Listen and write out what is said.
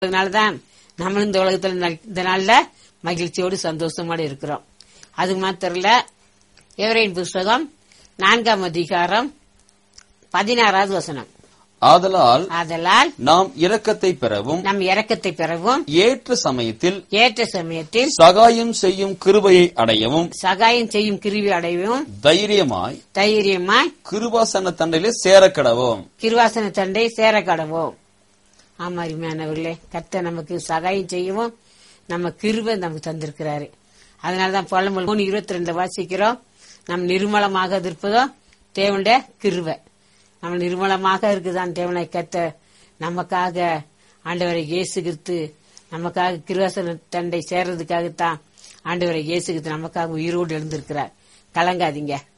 அதனாலதான் நம்மளும் இந்த உலகத்துல இந்த- இந்த நாள்ல மகிழ்ச்சியோடு சந்தோஷமோடு இருக்கிறோம் அது மாத்திரம் இல்ல எவரையின் புஸ்தகம் நான்காம் அதிகாரம் பதினாறாவது வசனம் ஆதலால் ஆதலால் நாம் இரக்கத்தை பெறவும் நம் இரக்கத்தை பெறவும் ஏற்ற சமயத்தில் ஏற்ற சமயத்தில் சகாயம் செய்யும் கிருபையை அடையவும் சகாயம் செய்யும் கிருவி அடையவும் தைரியமாய் தைரியமாய் கிருபாசன தண்டையிலே சேரக்கடவும் கிருவாசன தண்டை சேர கடவோம் ஆமா அருமையானவர்களே கர்த்தர் நமக்கு சகாயம் செய்யவும் நம்ம கிருபை நமக்கு தந்திருக்கிறாரு அதனாலதான் புலம்பல் மூணு இருபத்தி ரெண்டு வாசிக்கிறோம் நம் நிர்மலமாக இருப்பதோ தேவனுடைய கிருபை நம்ம நிர்மலமாக இருக்குதான் தேவனை கத்த நமக்காக ஆண்டவரை இயேசு கிறிஸ்து நமக்காக கிருவாசன தண்டை சேர்றதுக்காகத்தான் ஆண்டவரை இயேசு கிறிஸ்து நமக்காக உயிரோடு எழுந்திருக்கிறார் கலங்காதீங்க